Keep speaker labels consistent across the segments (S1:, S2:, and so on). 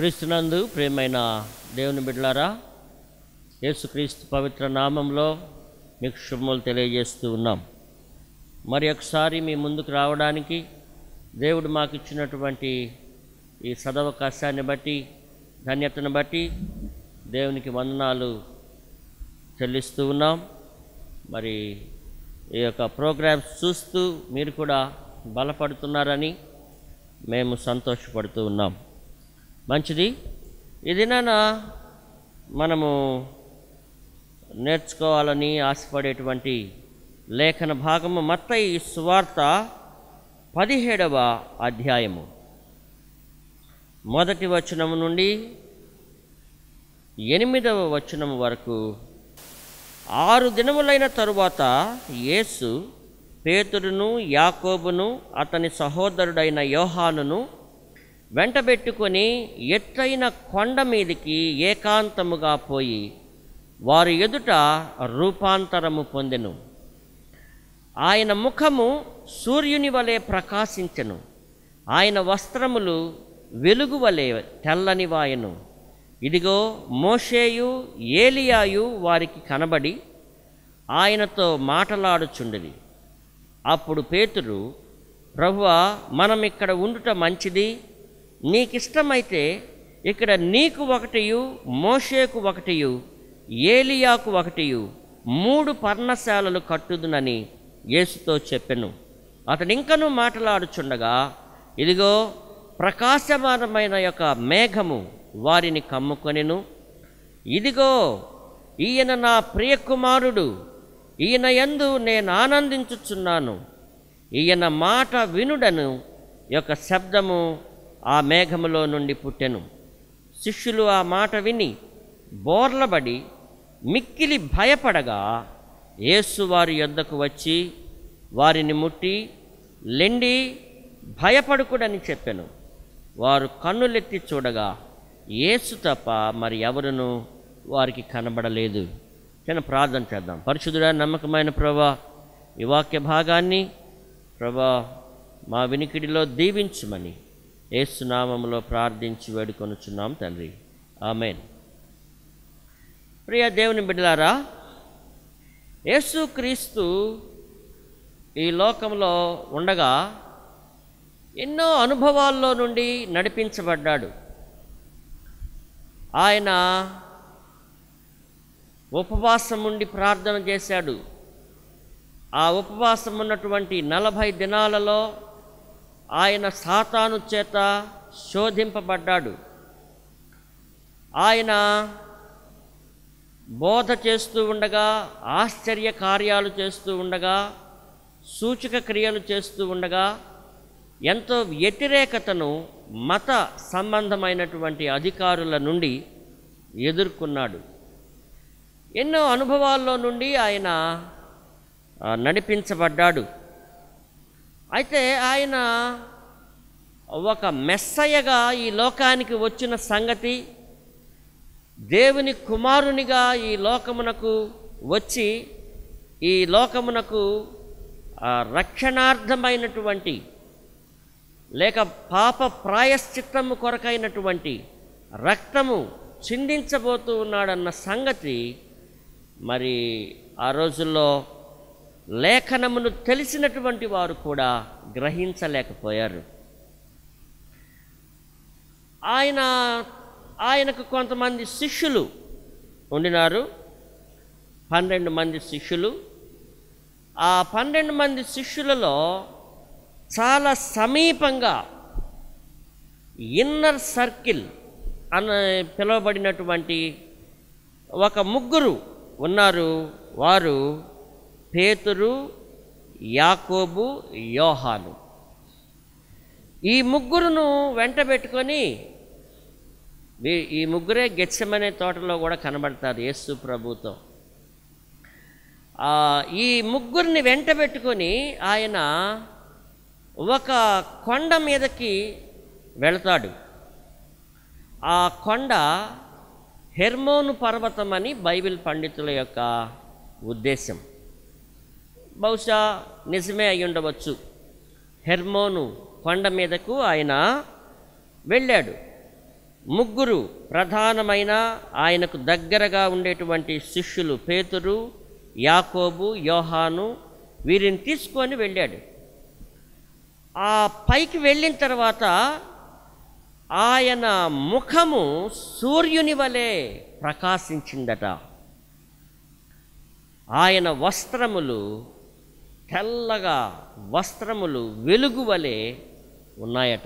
S1: క్రీస్తునందు ప్రేమైన దేవుని బిడ్డలారా యేసుక్రీస్తు పవిత్ర నామంలో మీకు శుభములు తెలియజేస్తూ ఉన్నాం మరి ఒకసారి మీ ముందుకు రావడానికి దేవుడు మాకు ఇచ్చినటువంటి ఈ సదవకాశాన్ని బట్టి ధన్యతను బట్టి దేవునికి వందనాలు చెల్లిస్తూ ఉన్నాం మరి ఈ యొక్క ప్రోగ్రామ్స్ చూస్తూ మీరు కూడా బలపడుతున్నారని మేము సంతోషపడుతూ ఉన్నాం మంచిది ఇది మనము నేర్చుకోవాలని ఆశపడేటువంటి లేఖన భాగము మత్తయి సువార్త పదిహేడవ అధ్యాయము మొదటి వచనము నుండి ఎనిమిదవ వచనము వరకు ఆరు దినములైన తరువాత యేసు పేతురును యాకోబును అతని సహోదరుడైన యోహానును వెంటబెట్టుకొని ఎత్తైన కొండ మీదికి ఏకాంతముగా పోయి వారి ఎదుట రూపాంతరము పొందెను ఆయన ముఖము సూర్యుని వలె ప్రకాశించెను ఆయన వస్త్రములు వెలుగు వలె తెల్లనివాయను ఇదిగో మోషేయు ఏలియాయు వారికి కనబడి ఆయనతో మాటలాడుచుండిరి అప్పుడు పేతురు ప్రభువా మనం ఇక్కడ ఉండుట మంచిది నీకిష్టమైతే ఇక్కడ నీకు ఒకటియు మోషేకు ఒకటియు ఏలియాకు ఒకటియు మూడు పర్ణశాలలు కట్టుదునని యేసుతో చెప్పెను అతడు ఇంకనూ మాట్లాడుచుండగా ఇదిగో ప్రకాశమానమైన యొక్క మేఘము వారిని కమ్ముకొనెను ఇదిగో ఈయన నా ప్రియకుమారుడు ఈయన యందు నేను ఆనందించుచున్నాను ఈయన మాట వినుడను యొక్క శబ్దము ఆ మేఘములో నుండి పుట్టెను శిష్యులు ఆ మాట విని బోర్లబడి మిక్కిలి భయపడగా యేసు వారి యొద్దకు వచ్చి వారిని ముట్టి లెండి భయపడుకుడని చెప్పెను వారు కన్నులెత్తి చూడగా యేసు తప్ప మరి ఎవరును వారికి కనబడలేదు చిన్న ప్రార్థన చేద్దాం పరిశుద్ధుడా నమ్మకమైన ప్రభా ఈ వాక్య భాగాన్ని ప్రభా మా వినికిడిలో దీవించుమని ఏసునామంలో ప్రార్థించి వేడుకొనుచున్నాం తండ్రి ఆమెన్ ప్రియ దేవుని బిడ్డలారా యేసుక్రీస్తు ఈ లోకంలో ఉండగా ఎన్నో అనుభవాల్లో నుండి నడిపించబడ్డాడు ఆయన ఉపవాసం ఉండి ప్రార్థన చేశాడు ఆ ఉపవాసం ఉన్నటువంటి నలభై దినాలలో ఆయన సాతాను చేత శోధింపబడ్డాడు ఆయన బోధ చేస్తూ ఉండగా ఆశ్చర్య కార్యాలు చేస్తూ ఉండగా సూచక క్రియలు చేస్తూ ఉండగా ఎంతో వ్యతిరేకతను మత సంబంధమైనటువంటి అధికారుల నుండి ఎదుర్కొన్నాడు ఎన్నో అనుభవాల్లో నుండి ఆయన ఆ, నడిపించబడ్డాడు అయితే ఆయన ఒక మెస్సయ్యగా ఈ లోకానికి వచ్చిన సంగతి దేవుని కుమారునిగా ఈ లోకమునకు వచ్చి ఈ లోకమునకు ఆ, రక్షణార్థమైనటువంటి లేక పాప ప్రాయశ్చిత్తము కొరకైనటువంటి రక్తము చిందించబోతూ ఉన్నాడన్న సంగతి మరి ఆ రోజుల్లో లేఖనమును తెలిసినటువంటి వారు కూడా గ్రహించలేకపోయారు ఆయన ఆయనకు కొంతమంది శిష్యులు ఉండినారు పన్నెండు మంది శిష్యులు ఆ పన్నెండు మంది శిష్యులలో చాలా సమీపంగా ఇన్నర్ సర్కిల్ అని పిలువబడినటువంటి ఒక ముగ్గురు ఉన్నారు వారు పేతురు యాకోబు యోహాను ఈ ముగ్గురును వెంట పెట్టుకొని వీ- ఈ ముగ్గురే గెచ్చమనే తోటలో కూడా కనబడతారు యేసు ప్రభుతో ఆ, ఈ ముగ్గురిని వెంట పెట్టుకొని ఆయన ఒక కొండ మీదకి వెళతాడు ఆ కొండ హెర్మోను పర్వతం అని బైబిల్ పండితుల యొక్క ఉద్దేశం బహుశా నిజమే అయి ఉండవచ్చు హెర్మోను కొండ మీదకు ఆయన వెళ్ళాడు ముగ్గురు ప్రధానమైన ఆయనకు దగ్గరగా ఉండేటువంటి శిష్యులు పేతురు యాకోబు యోహాను వీరిని తీసుకొని వెళ్ళాడు ఆ పైకి వెళ్ళిన తర్వాత ఆయన ముఖము సూర్యుని వలె ప్రకాశించిందట ఆయన వస్త్రములు తెల్లగా వస్త్రములు వెలుగు వలె ఉన్నాయట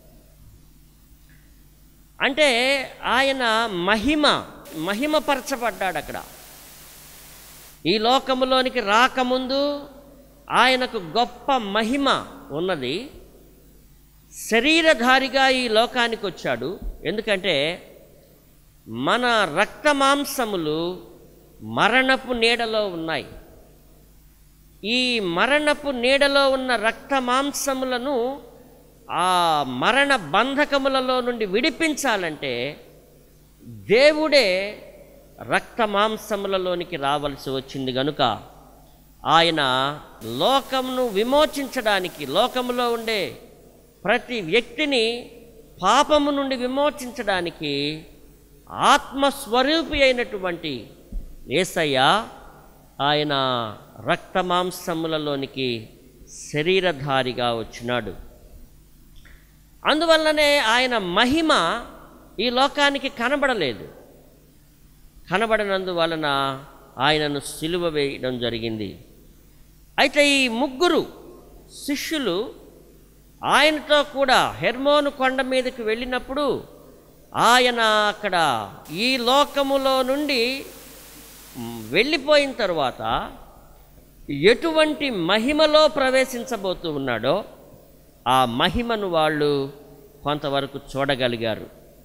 S1: అంటే ఆయన మహిమ మహిమపరచబడ్డాడు అక్కడ ఈ లోకములోనికి రాకముందు ఆయనకు గొప్ప మహిమ ఉన్నది శరీరధారిగా ఈ లోకానికి వచ్చాడు ఎందుకంటే మన రక్త మాంసములు మరణపు నీడలో ఉన్నాయి ఈ మరణపు నీడలో ఉన్న రక్త మాంసములను ఆ మరణ బంధకములలో నుండి విడిపించాలంటే దేవుడే రక్త మాంసములలోనికి రావలసి వచ్చింది గనుక ఆయన లోకమును విమోచించడానికి లోకములో ఉండే ప్రతి వ్యక్తిని పాపము నుండి విమోచించడానికి ఆత్మస్వరూపి అయినటువంటి ఏసయ్య ఆయన రక్త మాంసములలోనికి శరీరధారిగా వచ్చినాడు అందువల్లనే ఆయన మహిమ ఈ లోకానికి కనబడలేదు కనబడనందువలన ఆయనను సిలువ వేయడం జరిగింది అయితే ఈ ముగ్గురు శిష్యులు ఆయనతో కూడా హెర్మోను కొండ మీదకి వెళ్ళినప్పుడు ఆయన అక్కడ ఈ లోకములో నుండి మ్, వెళ్ళిపోయిన తర్వాత ఎటువంటి మహిమలో ప్రవేశించబోతూ ఉన్నాడో ఆ మహిమను వాళ్ళు కొంతవరకు చూడగలిగారు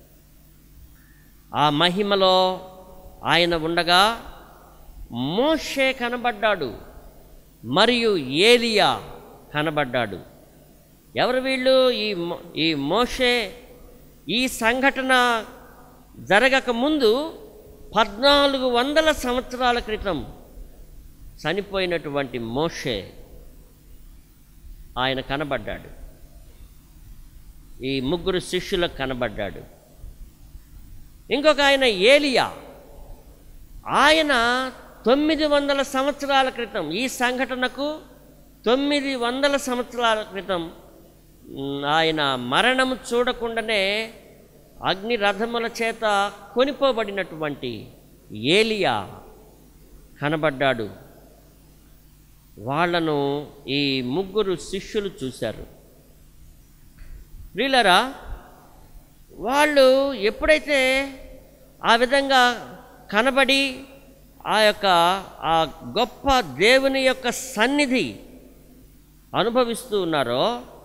S1: ఆ మహిమలో ఆయన ఉండగా మోషే కనబడ్డాడు మరియు ఏలియా కనబడ్డాడు ఎవరు వీళ్ళు ఈ మో- ఈ మోషే ఈ సంఘటన జరగక ముందు పద్నాలుగు వందల సంవత్సరాల క్రితం చనిపోయినటువంటి మోషే ఆయన కనబడ్డాడు ఈ ముగ్గురు శిష్యులకు కనబడ్డాడు ఇంకొక ఆయన ఏలియా ఆయన తొమ్మిది వందల సంవత్సరాల క్రితం ఈ సంఘటనకు తొమ్మిది వందల సంవత్సరాల క్రితం మ్, ఆయన మరణము చూడకుండానే అగ్ని రథముల చేత కొనిపోబడినటువంటి ఏలియా కనబడ్డాడు వాళ్ళను ఈ ముగ్గురు శిష్యులు చూశారు వీళ్ళరా వాళ్ళు ఎప్పుడైతే ఆ విధంగా కనబడి ఆ యొక్క ఆ గొప్ప దేవుని యొక్క సన్నిధి అనుభవిస్తూ ఉన్నారో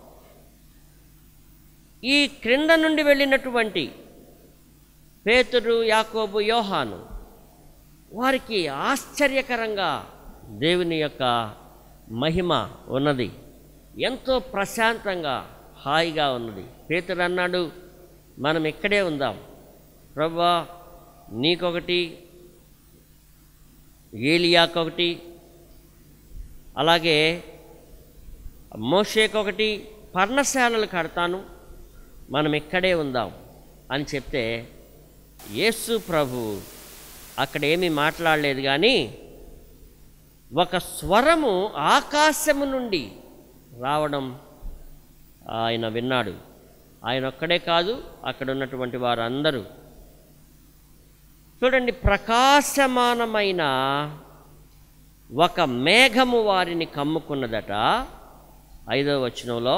S1: ఈ క్రింద నుండి వెళ్ళినటువంటి పేతురు యాకోబు యోహాను వారికి ఆశ్చర్యకరంగా దేవుని యొక్క మహిమ ఉన్నది ఎంతో ప్రశాంతంగా హాయిగా ఉన్నది పేతురు అన్నాడు మనం ఇక్కడే ఉందాం ప్రభా నీకొకటి ఏలియాకొకటి అలాగే మోషేకొకటి పర్ణశాలలు కడతాను మనం ఇక్కడే ఉందాం అని చెప్తే యేసు ప్రభు అక్కడ ఏమీ మాట్లాడలేదు కానీ ఒక స్వరము ఆకాశము నుండి రావడం ఆయన విన్నాడు ఆయన ఒక్కడే కాదు అక్కడ ఉన్నటువంటి వారందరూ చూడండి ప్రకాశమానమైన ఒక మేఘము వారిని కమ్ముకున్నదట ఐదవ వచనంలో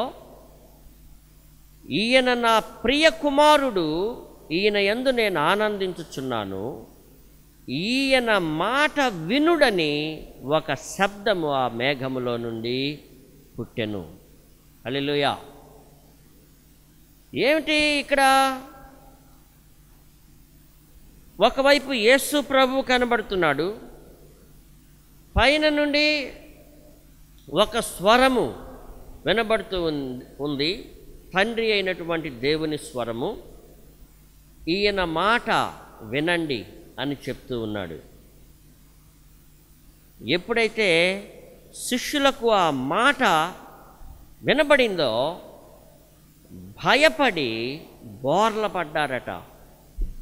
S1: ఈయన నా ప్రియ కుమారుడు ఈయన యందు నేను ఆనందించుచున్నాను ఈయన మాట వినుడని ఒక శబ్దము ఆ మేఘములో నుండి పుట్టెను హల్లెలూయా ఏమిటి ఇక్కడ ఒకవైపు యేసు ప్రభు కనబడుతున్నాడు పైన నుండి ఒక స్వరము వినబడుతూ ఉన్- ఉంది తండ్రి అయినటువంటి దేవుని స్వరము ఈయన మాట వినండి అని చెప్తూ ఉన్నాడు ఎప్పుడైతే శిష్యులకు ఆ మాట వినబడిందో భయపడి బోర్ల పడ్డారట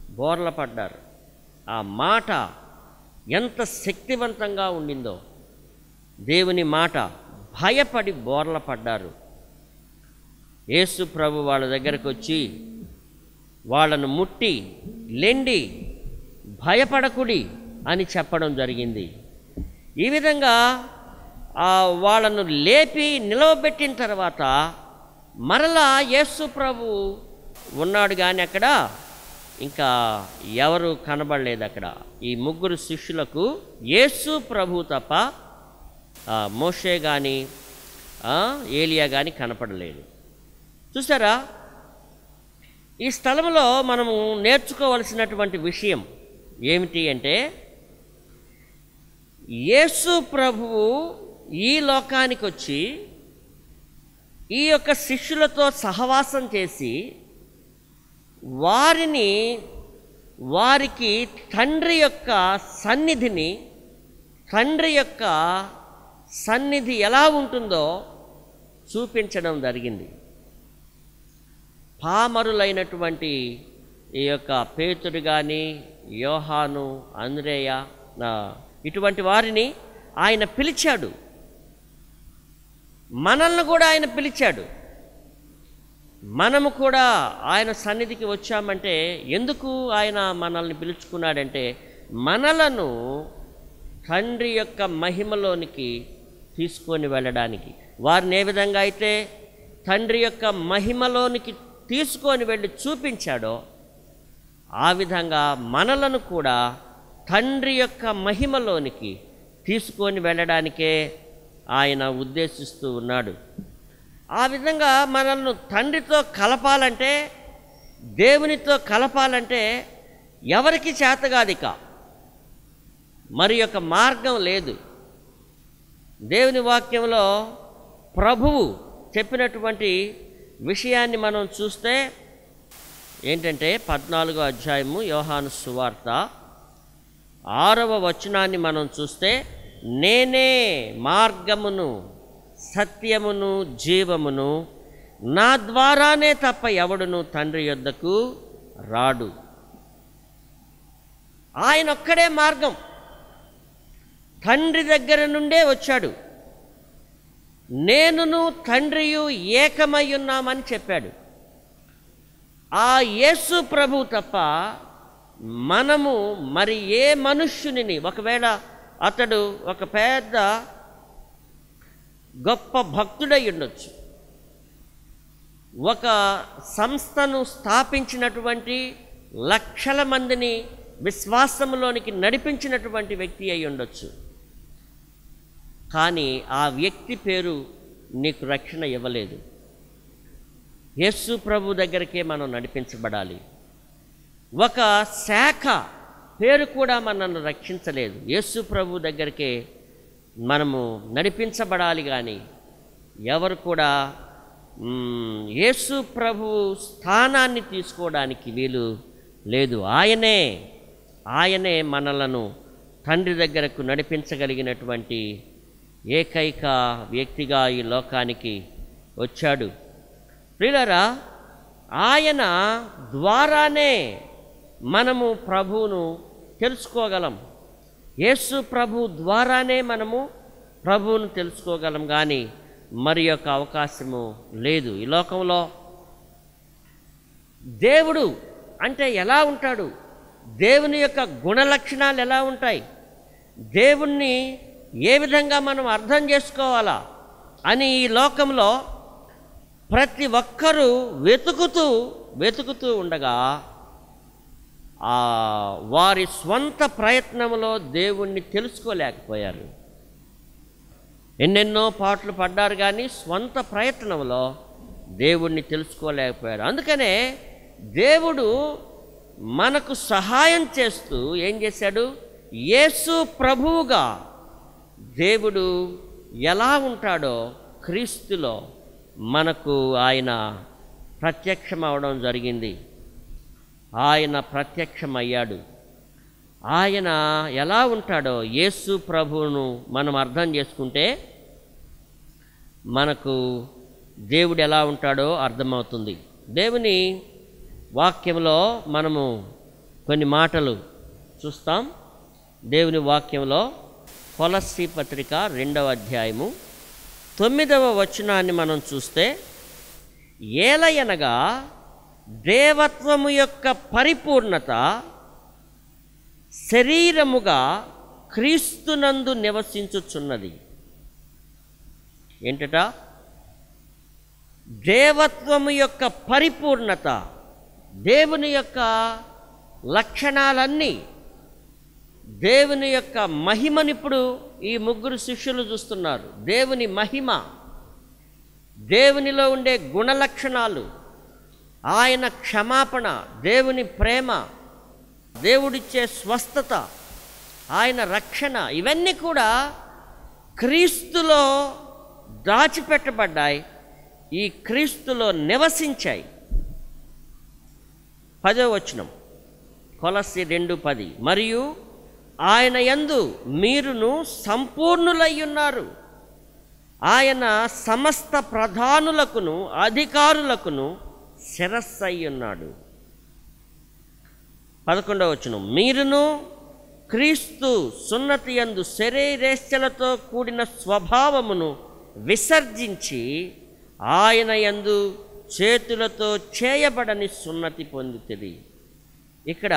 S1: బోర్ల పడ్డారు ఆ మాట ఎంత శక్తివంతంగా ఉండిందో దేవుని మాట భయపడి బోర్ల పడ్డారు యేసు ప్రభు వాళ్ళ దగ్గరకు వచ్చి వాళ్ళను ముట్టి లెండి భయపడకుడి అని చెప్పడం జరిగింది ఈ విధంగా ఆ వాళ్ళను లేపి నిలవబెట్టిన తర్వాత మరలా యేసు ప్రభు ఉన్నాడు కానీ అక్కడ ఇంకా ఎవరు కనబడలేదు అక్కడ ఈ ముగ్గురు శిష్యులకు యేసు ప్రభు తప్ప ఆ, మోషే కానీ ఏలియా కానీ కనపడలేదు చూసారా ఈ స్థలంలో మనము నేర్చుకోవలసినటువంటి విషయం ఏమిటి అంటే యేసు ప్రభువు ఈ లోకానికి వచ్చి ఈ యొక్క శిష్యులతో సహవాసం చేసి వారిని వారికి తండ్రి యొక్క సన్నిధిని తండ్రి యొక్క సన్నిధి ఎలా ఉంటుందో చూపించడం జరిగింది పామరులైనటువంటి ఈ యొక్క పేతుడు కానీ యోహాను అంద్రేయ ఆ, ఇటువంటి వారిని ఆయన పిలిచాడు మనల్ని కూడా ఆయన పిలిచాడు మనము కూడా ఆయన సన్నిధికి వచ్చామంటే ఎందుకు ఆయన మనల్ని పిలుచుకున్నాడంటే మనలను తండ్రి యొక్క మహిమలోనికి తీసుకొని వెళ్ళడానికి వారిని ఏ విధంగా అయితే తండ్రి యొక్క మహిమలోనికి తీసుకొని వెళ్ళి చూపించాడో ఆ విధంగా మనలను కూడా తండ్రి యొక్క మహిమలోనికి తీసుకొని వెళ్ళడానికే ఆయన ఉద్దేశిస్తూ ఉన్నాడు ఆ విధంగా మనల్ని తండ్రితో కలపాలంటే దేవునితో కలపాలంటే ఎవరికి చేతగాదిక మరి యొక్క మార్గం లేదు దేవుని వాక్యంలో ప్రభువు చెప్పినటువంటి విషయాన్ని మనం చూస్తే ఏంటంటే పద్నాలుగో అధ్యాయము యోహాను సువార్త ఆరవ వచనాన్ని మనం చూస్తే నేనే మార్గమును సత్యమును జీవమును నా ద్వారానే తప్ప ఎవడును తండ్రి యొద్దకు రాడు ఆయన ఒక్కడే మార్గం తండ్రి దగ్గర నుండే వచ్చాడు నేనును తండ్రియు ఏకమై ఉన్నామని చెప్పాడు ఆ యేసు ప్రభు తప్ప మనము మరి ఏ మనుష్యునిని ఒకవేళ అతడు ఒక పెద్ద గొప్ప భక్తుడై ఉండొచ్చు ఒక సంస్థను స్థాపించినటువంటి లక్షల మందిని విశ్వాసంలోనికి నడిపించినటువంటి వ్యక్తి అయి ఉండొచ్చు కానీ ఆ వ్యక్తి పేరు నీకు రక్షణ ఇవ్వలేదు యేసు ప్రభు దగ్గరికే మనం నడిపించబడాలి ఒక శాఖ పేరు కూడా మనల్ని రక్షించలేదు యేసు ప్రభు దగ్గరికే మనము నడిపించబడాలి కానీ ఎవరు కూడా మ్, యేసు ప్రభు స్థానాన్ని తీసుకోవడానికి వీలు లేదు ఆయనే ఆయనే మనలను తండ్రి దగ్గరకు నడిపించగలిగినటువంటి ఏకైక వ్యక్తిగా ఈ లోకానికి వచ్చాడు ప్రియులరా ఆయన ద్వారానే మనము ప్రభువును తెలుసుకోగలం యేసు ప్రభు ద్వారానే మనము ప్రభువును తెలుసుకోగలం కానీ మరి యొక్క అవకాశము లేదు ఈ లోకంలో దేవుడు అంటే ఎలా ఉంటాడు దేవుని యొక్క గుణలక్షణాలు ఎలా ఉంటాయి దేవుణ్ణి ఏ విధంగా మనం అర్థం చేసుకోవాలా అని ఈ లోకంలో ప్రతి ఒక్కరూ వెతుకుతూ వెతుకుతూ ఉండగా ఆ వారి స్వంత ప్రయత్నంలో దేవుణ్ణి తెలుసుకోలేకపోయారు ఎన్నెన్నో పాటలు పడ్డారు కానీ స్వంత ప్రయత్నంలో దేవుణ్ణి తెలుసుకోలేకపోయారు అందుకనే దేవుడు మనకు సహాయం చేస్తూ ఏం చేశాడు యేసు ప్రభువుగా దేవుడు ఎలా ఉంటాడో క్రీస్తులో మనకు ఆయన ప్రత్యక్షం అవడం జరిగింది ఆయన ప్రత్యక్షమయ్యాడు ఆయన ఎలా ఉంటాడో యేసు ప్రభువును మనం అర్థం చేసుకుంటే మనకు దేవుడు ఎలా ఉంటాడో అర్థమవుతుంది దేవుని వాక్యంలో మనము కొన్ని మాటలు చూస్తాం దేవుని వాక్యంలో కొలస్సి పత్రిక రెండవ అధ్యాయము తొమ్మిదవ వచనాన్ని మనం చూస్తే ఏలయనగా దేవత్వము యొక్క పరిపూర్ణత శరీరముగా క్రీస్తునందు నివసించుచున్నది ఏంటట దేవత్వము యొక్క పరిపూర్ణత దేవుని యొక్క లక్షణాలన్నీ దేవుని యొక్క మహిమనిప్పుడు ఈ ముగ్గురు శిష్యులు చూస్తున్నారు దేవుని మహిమ దేవునిలో ఉండే గుణలక్షణాలు ఆయన క్షమాపణ దేవుని ప్రేమ దేవుడిచ్చే స్వస్థత ఆయన రక్షణ ఇవన్నీ కూడా క్రీస్తులో దాచిపెట్టబడ్డాయి ఈ క్రీస్తులో నివసించాయి పదో వచనం కొలసి రెండు పది మరియు ఆయన యందు మీరును సంపూర్ణులై ఉన్నారు ఆయన సమస్త ప్రధానులకును అధికారులకును శిరస్సై ఉన్నాడు పదకొండవ వచనం మీరును క్రీస్తు సున్నతి యందు శరీరేశ్చలతో కూడిన స్వభావమును విసర్జించి ఆయన యందు చేతులతో చేయబడని సున్నతి పొందుతుంది ఇక్కడ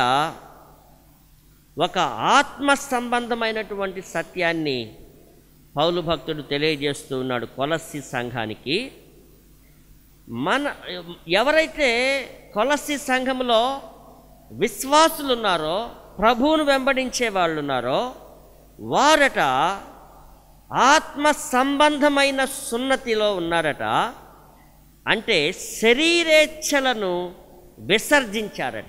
S1: ఒక ఆత్మ సంబంధమైనటువంటి సత్యాన్ని పౌలు భక్తుడు తెలియజేస్తూ ఉన్నాడు కొలస్సి సంఘానికి మన ఎవరైతే కొలస్సి సంఘంలో విశ్వాసులు ఉన్నారో ప్రభువును వెంబడించే వాళ్ళు ఉన్నారో వారట ఆత్మ సంబంధమైన సున్నతిలో ఉన్నారట అంటే శరీరేచ్ఛలను విసర్జించారట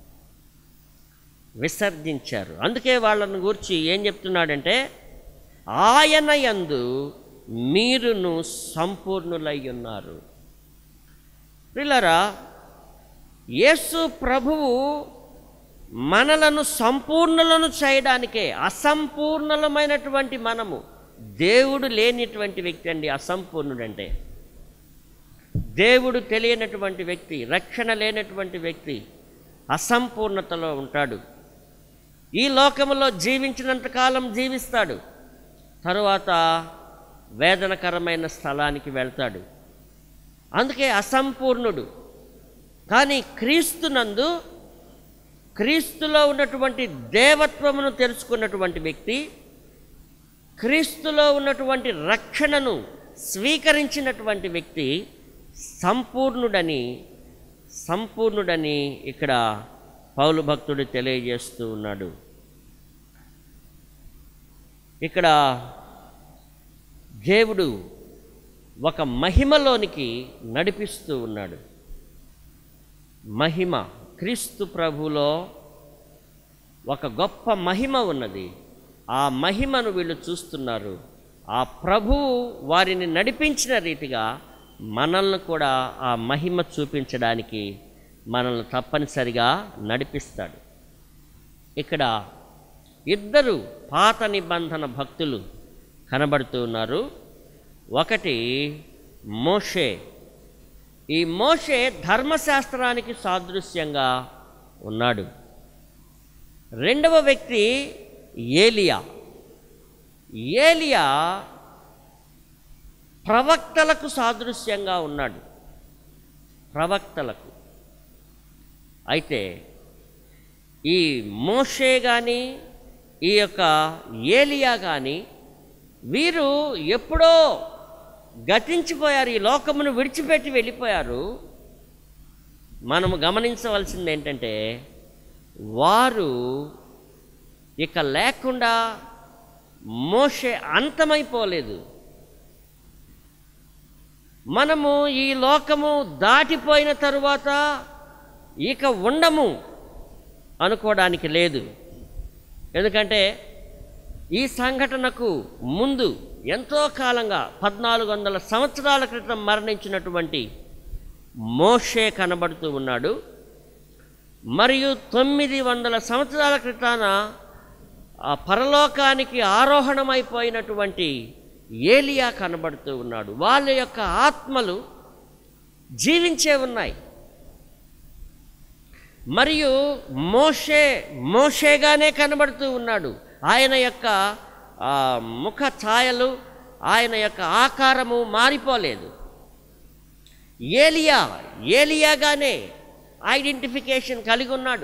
S1: విసర్జించారు అందుకే వాళ్ళను గురించి ఏం చెప్తున్నాడంటే ఆయన యందు మీరును సంపూర్ణులై ఉన్నారు పిల్లరా యేసు ప్రభువు మనలను సంపూర్ణులను చేయడానికే అసంపూర్ణలమైనటువంటి మనము దేవుడు లేనిటువంటి వ్యక్తి అండి అసంపూర్ణుడంటే దేవుడు తెలియనటువంటి వ్యక్తి రక్షణ లేనటువంటి వ్యక్తి అసంపూర్ణతలో ఉంటాడు ఈ లోకములో జీవించినంతకాలం జీవిస్తాడు తరువాత వేదనకరమైన స్థలానికి వెళ్తాడు అందుకే అసంపూర్ణుడు కానీ క్రీస్తునందు క్రీస్తులో ఉన్నటువంటి దేవత్వమును తెలుసుకున్నటువంటి వ్యక్తి క్రీస్తులో ఉన్నటువంటి రక్షణను స్వీకరించినటువంటి వ్యక్తి సంపూర్ణుడని సంపూర్ణుడని ఇక్కడ పౌలు భక్తుడు తెలియజేస్తూ ఉన్నాడు ఇక్కడ దేవుడు ఒక మహిమలోనికి నడిపిస్తూ ఉన్నాడు మహిమ క్రీస్తు ప్రభులో ఒక గొప్ప మహిమ ఉన్నది ఆ మహిమను వీళ్ళు చూస్తున్నారు ఆ ప్రభువు వారిని నడిపించిన రీతిగా మనల్ని కూడా ఆ మహిమ చూపించడానికి మనల్ని తప్పనిసరిగా నడిపిస్తాడు ఇక్కడ ఇద్దరు పాత నిబంధన భక్తులు కనబడుతూ ఉన్నారు ఒకటి మోషే ఈ మోషే ధర్మశాస్త్రానికి సాదృశ్యంగా ఉన్నాడు రెండవ వ్యక్తి ఏలియా ఏలియా ప్రవక్తలకు సాదృశ్యంగా ఉన్నాడు ప్రవక్తలకు అయితే ఈ మోషే కానీ ఈ యొక్క ఏలియా కానీ వీరు ఎప్పుడో గతించిపోయారు ఈ లోకమును విడిచిపెట్టి వెళ్ళిపోయారు మనము గమనించవలసింది ఏంటంటే వారు ఇక లేకుండా మోషే అంతమైపోలేదు మనము ఈ లోకము దాటిపోయిన తరువాత ఇక ఉండము అనుకోవడానికి లేదు ఎందుకంటే ఈ సంఘటనకు ముందు ఎంతో కాలంగా పద్నాలుగు వందల సంవత్సరాల క్రితం మరణించినటువంటి మోషే కనబడుతూ ఉన్నాడు మరియు తొమ్మిది వందల సంవత్సరాల క్రితాన ఆ పరలోకానికి ఆరోహణమైపోయినటువంటి ఏలియా కనబడుతూ ఉన్నాడు వాళ్ళ యొక్క ఆత్మలు జీవించే ఉన్నాయి మరియు మోషే మోషేగానే కనబడుతూ ఉన్నాడు ఆయన యొక్క ఆ, ముఖ ఛాయలు ఆయన యొక్క ఆకారము మారిపోలేదు ఏలియా ఏలియాగానే ఐడెంటిఫికేషన్ కలిగి ఉన్నాడు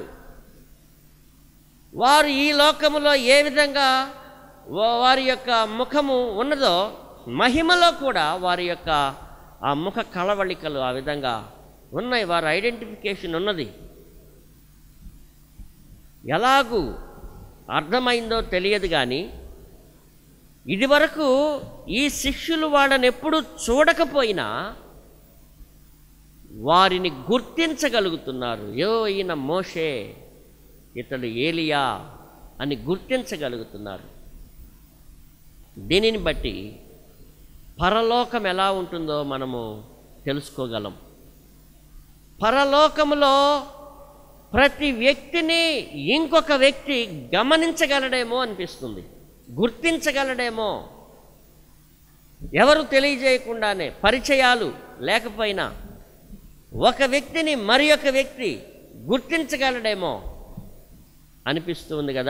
S1: వారు ఈ లోకములో ఏ విధంగా వా- వారి యొక్క ముఖము ఉన్నదో మహిమలో కూడా వారి యొక్క ఆ ముఖ కళవళికలు ఆ విధంగా ఉన్నాయి వారి ఐడెంటిఫికేషన్ ఉన్నది ఎలాగూ అర్థమైందో తెలియదు కానీ ఇదివరకు ఈ శిష్యులు వాళ్ళని ఎప్పుడు చూడకపోయినా వారిని గుర్తించగలుగుతున్నారు యో ఈయన మోషే ఇతడు ఏలియా అని గుర్తించగలుగుతున్నారు దీనిని బట్టి పరలోకం ఎలా ఉంటుందో మనము తెలుసుకోగలం పరలోకములో ప్రతి వ్యక్తిని ఇంకొక వ్యక్తి గమనించగలడేమో అనిపిస్తుంది గుర్తించగలడేమో ఎవరు తెలియజేయకుండానే పరిచయాలు లేకపోయినా ఒక వ్యక్తిని మరి ఒక వ్యక్తి గుర్తించగలడేమో అనిపిస్తుంది కదా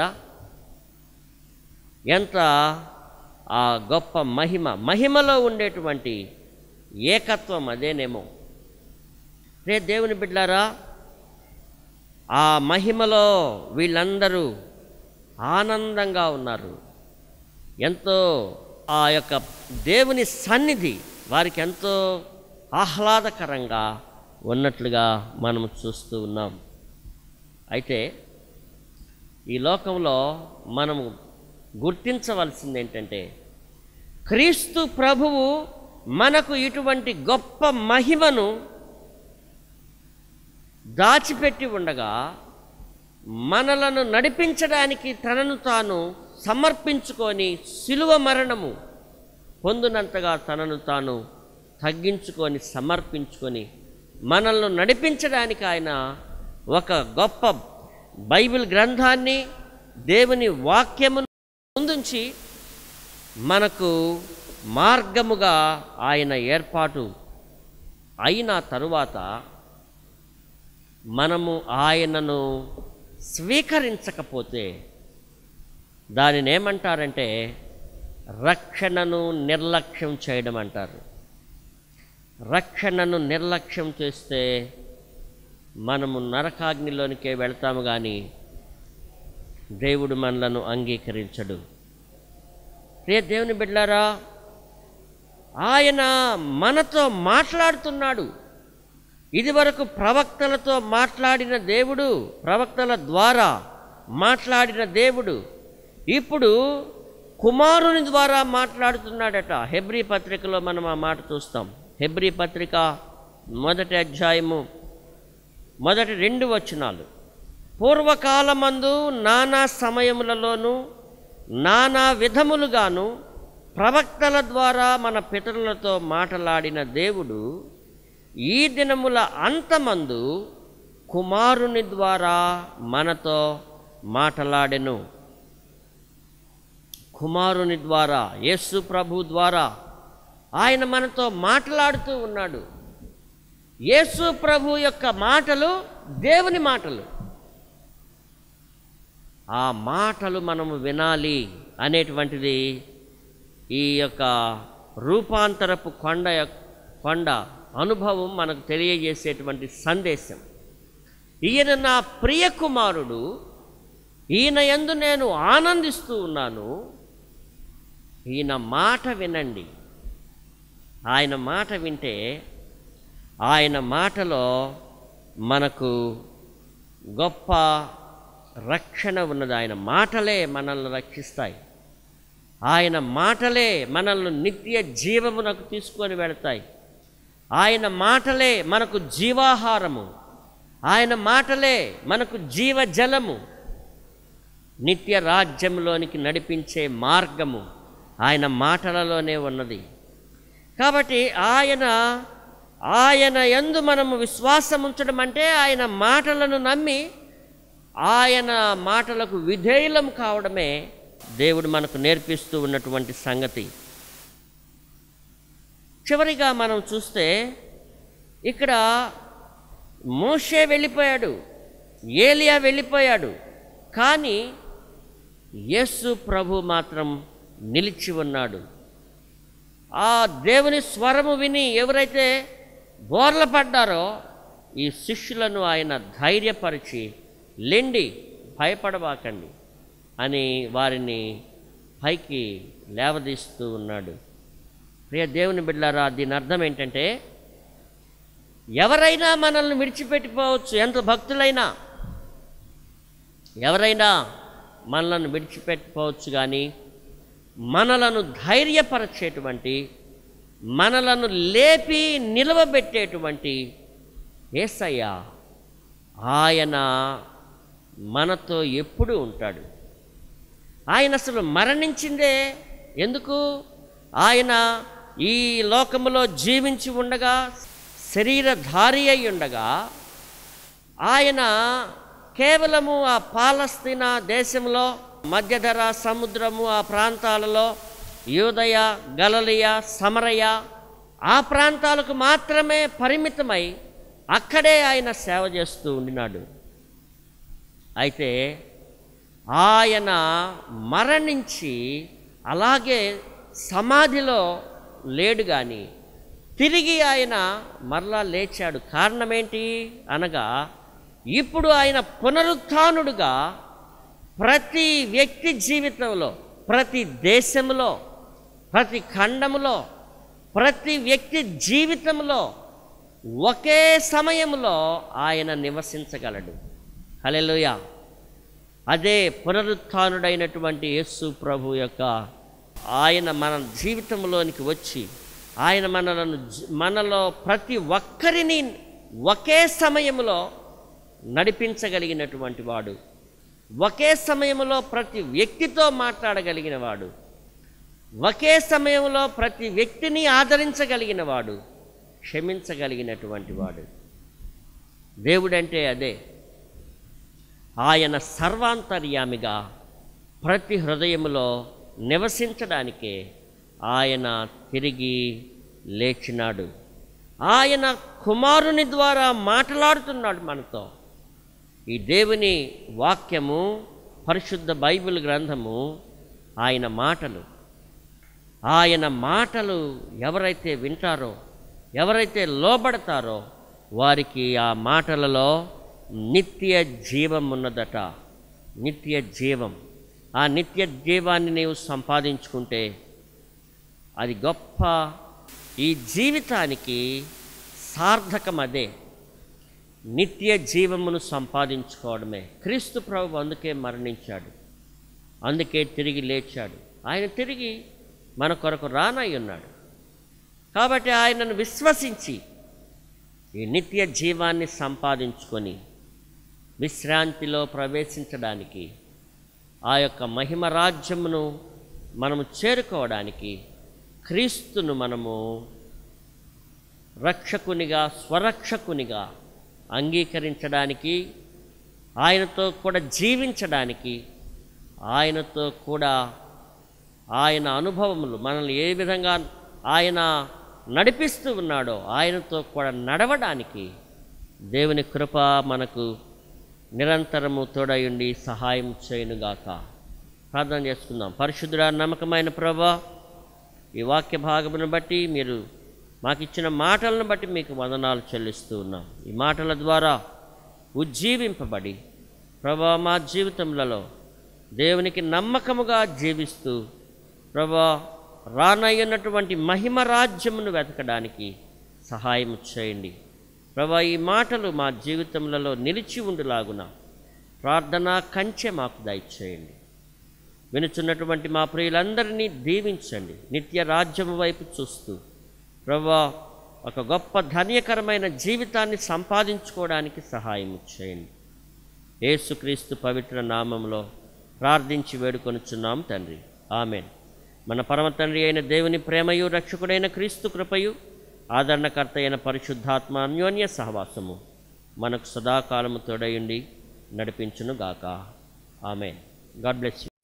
S1: ఎంత ఆ గొప్ప మహిమ మహిమలో ఉండేటువంటి ఏకత్వం అదేనేమో రే దేవుని బిడ్డారా ఆ మహిమలో వీళ్ళందరూ ఆనందంగా ఉన్నారు ఎంతో ఆ యొక్క దేవుని సన్నిధి వారికి ఎంతో ఆహ్లాదకరంగా ఉన్నట్లుగా మనం చూస్తూ ఉన్నాం అయితే ఈ లోకంలో మనము గుర్తించవలసింది ఏంటంటే క్రీస్తు ప్రభువు మనకు ఇటువంటి గొప్ప మహిమను దాచిపెట్టి ఉండగా మనలను నడిపించడానికి తనను తాను సమర్పించుకొని శిలువ మరణము పొందినంతగా తనను తాను తగ్గించుకొని సమర్పించుకొని మనల్ని నడిపించడానికి ఆయన ఒక గొప్ప బైబిల్ గ్రంథాన్ని దేవుని వాక్యమును ముందుంచి మనకు మార్గముగా ఆయన ఏర్పాటు అయిన తరువాత మనము ఆయనను స్వీకరించకపోతే దానిని ఏమంటారంటే రక్షణను నిర్లక్ష్యం చేయడం అంటారు రక్షణను నిర్లక్ష్యం చేస్తే మనము నరకాగ్నిలోనికే వెళ్తాము కానీ దేవుడు మనలను అంగీకరించడు ప్రియ దేవుని బిడ్డారా ఆయన మనతో మాట్లాడుతున్నాడు ఇదివరకు ప్రవక్తలతో మాట్లాడిన దేవుడు ప్రవక్తల ద్వారా మాట్లాడిన దేవుడు ఇప్పుడు కుమారుని ద్వారా మాట్లాడుతున్నాడట హెబ్రీ పత్రికలో మనం ఆ మాట చూస్తాం హెబ్రీ పత్రిక మొదటి అధ్యాయము మొదటి రెండు వచనాలు పూర్వకాలమందు నానా సమయములలోనూ నానా విధములుగాను ప్రవక్తల ద్వారా మన పితరులతో మాట్లాడిన దేవుడు ఈ దినముల అంతమందు కుమారుని ద్వారా మనతో మాట్లాడెను కుమారుని ద్వారా యేసు ప్రభు ద్వారా ఆయన మనతో మాట్లాడుతూ ఉన్నాడు యేసు ప్రభు యొక్క మాటలు దేవుని మాటలు ఆ మాటలు మనము వినాలి అనేటువంటిది ఈ యొక్క రూపాంతరపు కొండ యొక్క- కొండ అనుభవం మనకు తెలియజేసేటువంటి సందేశం ఈయన నా ప్రియ కుమారుడు ఈయన యందు నేను ఆనందిస్తూ ఉన్నాను ఈయన మాట వినండి ఆయన మాట వింటే ఆయన మాటలో మనకు గొప్ప రక్షణ ఉన్నది ఆయన మాటలే మనల్ని రక్షిస్తాయి ఆయన మాటలే మనల్ని నిత్య జీవమునకు తీసుకొని వెళతాయి ఆయన మాటలే మనకు జీవాహారము ఆయన మాటలే మనకు జీవజలము నిత్య రాజ్యంలోనికి నడిపించే మార్గము ఆయన మాటలలోనే ఉన్నది కాబట్టి ఆయన ఆయన యందు మనము విశ్వాసం ఉంచడం అంటే ఆయన మాటలను నమ్మి ఆయన మాటలకు విధేయులం కావడమే దేవుడు మనకు నేర్పిస్తూ ఉన్నటువంటి సంగతి చివరిగా మనం చూస్తే ఇక్కడ మోషే వెళ్ళిపోయాడు ఏలియా వెళ్ళిపోయాడు కానీ యేసు ప్రభు మాత్రం నిలిచి ఉన్నాడు ఆ దేవుని స్వరము విని ఎవరైతే బోర్ల పడ్డారో ఈ శిష్యులను ఆయన ధైర్యపరిచి లెండి భయపడబాకండి అని వారిని పైకి లేవదీస్తూ ఉన్నాడు ప్రియ దేవుని బిడ్డారా దీని అర్థం ఏంటంటే ఎవరైనా మనల్ని విడిచిపెట్టిపోవచ్చు ఎంత భక్తులైనా ఎవరైనా మనలను విడిచిపెట్టిపోవచ్చు కానీ మనలను ధైర్యపరచేటువంటి మనలను లేపి నిలవబెట్టేటువంటి ఏసయ్య ఆయన మనతో ఎప్పుడూ ఉంటాడు ఆయన అసలు మరణించిందే ఎందుకు ఆయన ఈ లోకములో జీవించి ఉండగా శరీరధారి అయి ఉండగా ఆయన కేవలము ఆ పాలస్తీనా దేశంలో మధ్యధర సముద్రము ఆ ప్రాంతాలలో యూదయ గలలియ సమరయ ఆ ప్రాంతాలకు మాత్రమే పరిమితమై అక్కడే ఆయన సేవ చేస్తూ ఉండినాడు అయితే ఆయన మరణించి అలాగే సమాధిలో లేడు కానీ తిరిగి ఆయన మరలా లేచాడు కారణమేంటి అనగా ఇప్పుడు ఆయన పునరుత్థానుడుగా ప్రతి వ్యక్తి జీవితంలో ప్రతి దేశంలో ప్రతి ఖండములో ప్రతి వ్యక్తి జీవితంలో ఒకే సమయంలో ఆయన నివసించగలడు హల్లెలూయా అదే పునరుత్థానుడైనటువంటి యేసు ప్రభు యొక్క ఆయన మన జీవితంలోనికి వచ్చి ఆయన మనలను జ- మనలో ప్రతి ఒక్కరిని ఒకే సమయంలో నడిపించగలిగినటువంటి వాడు ఒకే సమయంలో ప్రతి వ్యక్తితో మాట్లాడగలిగిన వాడు ఒకే సమయంలో ప్రతి వ్యక్తిని ఆదరించగలిగిన వాడు క్షమించగలిగినటువంటి వాడు దేవుడంటే అదే ఆయన సర్వాంతర్యామిగా ప్రతి హృదయములో నివసించడానికే ఆయన తిరిగి లేచినాడు ఆయన కుమారుని ద్వారా మాట్లాడుతున్నాడు మనతో ఈ దేవుని వాక్యము పరిశుద్ధ బైబిల్ గ్రంథము ఆయన మాటలు ఆయన మాటలు ఎవరైతే వింటారో ఎవరైతే లోబడతారో వారికి ఆ మాటలలో నిత్య జీవం ఉన్నదట నిత్య జీవం ఆ నిత్య జీవాన్ని నీవు సంపాదించుకుంటే అది గొప్ప ఈ జీవితానికి సార్థకం అదే నిత్య జీవమును సంపాదించుకోవడమే క్రీస్తు ప్రభు అందుకే మరణించాడు అందుకే తిరిగి లేచాడు ఆయన తిరిగి మన కొరకు రానై ఉన్నాడు కాబట్టి ఆయనను విశ్వసించి ఈ నిత్య జీవాన్ని సంపాదించుకొని విశ్రాంతిలో ప్రవేశించడానికి ఆ యొక్క మహిమ రాజ్యమును మనము చేరుకోవడానికి క్రీస్తును మనము రక్షకునిగా స్వరక్షకునిగా అంగీకరించడానికి ఆయనతో కూడా జీవించడానికి ఆయనతో కూడా ఆయన అనుభవములు మనల్ని ఏ విధంగా ఆయన నడిపిస్తూ ఉన్నాడో ఆయనతో కూడా నడవడానికి దేవుని కృప మనకు నిరంతరము తోడయుండి సహాయం చేయనుగాక ప్రార్థన చేసుకుందాం పరిశుద్ధుడా నమ్మకమైన ప్రభా ఈ వాక్య భాగమును బట్టి మీరు మాకు ఇచ్చిన మాటలను బట్టి మీకు వందనాలు చెల్లిస్తూ ఉన్నాం ఈ మాటల ద్వారా ఉజ్జీవింపబడి ప్రభా మా జీవితములలో దేవునికి నమ్మకముగా జీవిస్తూ ప్రభా రానయ్యున్నటువంటి మహిమ రాజ్యమును వెతకడానికి సహాయం చేయండి ప్రభా ఈ మాటలు మా జీవితములలో నిలిచి ఉండులాగున ప్రార్థనా కంచె మాకు దయచేయండి వినుచున్నటువంటి మా ప్రియులందరినీ దీవించండి నిత్య రాజ్యము వైపు చూస్తూ ప్రభా ఒక గొప్ప ధన్యకరమైన జీవితాన్ని సంపాదించుకోవడానికి సహాయం చేయండి యేసుక్రీస్తు పవిత్ర నామంలో ప్రార్థించి వేడుకొనుచున్నాం తండ్రి ఆమెన్ మన పరమ తండ్రి అయిన దేవుని ప్రేమయు రక్షకుడైన క్రీస్తు కృపయు ఆదరణకర్త అయిన పరిశుద్ధాత్మ అన్యోన్య సహవాసము మనకు సదాకాలము తోడయుండి నడిపించును గాక ఆమెన్ గాడ్ బ్లెస్ యూ